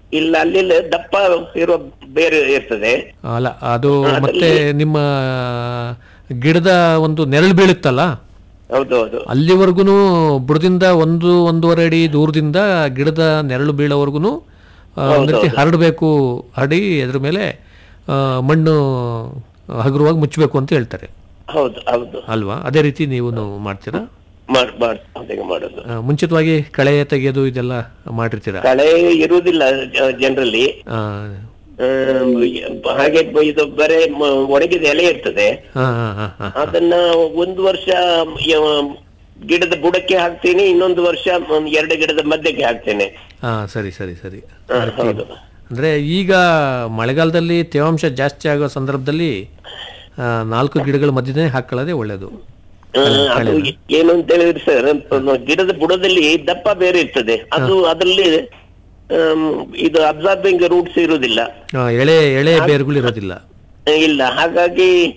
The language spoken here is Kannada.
ಇಲ್ಲ ಅಲ್ಲಿ ದಪ್ಪ ಇರೋ ಬೇರೆ ಇರ್ತದೆ ಅಲ್ಲ ಅದು ಮತ್ತೆ ನಿಮ್ಮ ಗಿಡದ ಒಂದು ನೆರಳು ಬೀಳುತ್ತಲ್ಲ ಹೌದೌದು ಅಲ್ಲಿವರೆಗೂ ಬುಡದಿಂದ ಒಂದು ಒಂದೂವರೆ ಅಡಿ ದೂರದಿಂದ ಗಿಡದ ನೆರಳು ಬೀಳೋವರೆಗೂ ಒಂದು ರೀತಿ ಹರಡಬೇಕು ಹರಡಿ ಅದ್ರ ಮೇಲೆ ಆ, ಮಣ್ಣು ಹಗುರವಾಗಿ ಮುಚ್ಚಬೇಕು ಅಂತ ಹೇಳ್ತಾರೆ ಹೌದು ಹೌದು ಅಲ್ವಾ ಅದೇ ರೀತಿ ನೀವು ಮಾಡ್ತೀರಾ ಮಾಡ್ ಮಾಡ್ ಹಾಗೆ ಮಾಡೋದು ಆ, ಮುಂಚಿತವಾಗಿ ಕಳೆ ತೆಗೆಯೋದು ಇದೆಲ್ಲ ಮಾಡಿರ್ತೀರಾ ಕಳೆ ಇರುವುದಿಲ್ಲ ಜನರಲಿ ಆ, ಹಾಗೆ ಇದು ಬರೇ ಮ- ಒಣಗಿದ ಎಲೆ ಇರ್ತದೆ ಹಾ ಹಾ ಹಾ ಹಾ ಅದನ್ನ ಒಂದು ವರ್ಷ ಯ- ಗಿಡದ ಬುಡಕ್ಕೆ ಹಾಕ್ತೀನಿ ಇನ್ನೊಂದು ವರ್ಷ ಮ್, ಎರಡು ಗಿಡದ ಮಧ್ಯಕ್ಕೆ ಹಾಕ್ತೇನೆ ಹಾ ಸರಿ ಸರಿ ಸರಿ ಹ, ಹೌದು ಅಂದ್ರೆ ಈಗ ಮಳೆಗಾಲದಲ್ಲಿ ತೇವಾಂಶ ಜಾಸ್ತಿ ಆಗೋ ಸಂದರ್ಭದಲ್ಲಿ ಆ, ನಾಲ್ಕು ಗಿಡಗಳ ಮಧ್ಯನೇ ಹಾಕೊಳ್ಳೋದೇ ಒಳ್ಳೇದು ಆ, ಅದು ಏನು ಅಂತ ಹೇಳಿದ್ರೆ ಸರ್ ಗಿಡದ ಬುಡದಲ್ಲಿ ದಪ್ಪ ಬೇರೆ ಇರ್ತದೆ ಅದು ಅದರಲ್ಲಿ ಆಮ್, ಇದು ಅಬ್ಸಾರ್ಬಿಂಗ್ ರೂಟ್ಸ್ ಇರುವುದಿಲ್ಲ ಆ, ಎಳೆ ಎಳೆ ಬೇರುಗಳು ಇರೋದಿಲ್ಲ ಇಲ್ಲ ಹಾಗಾಗಿ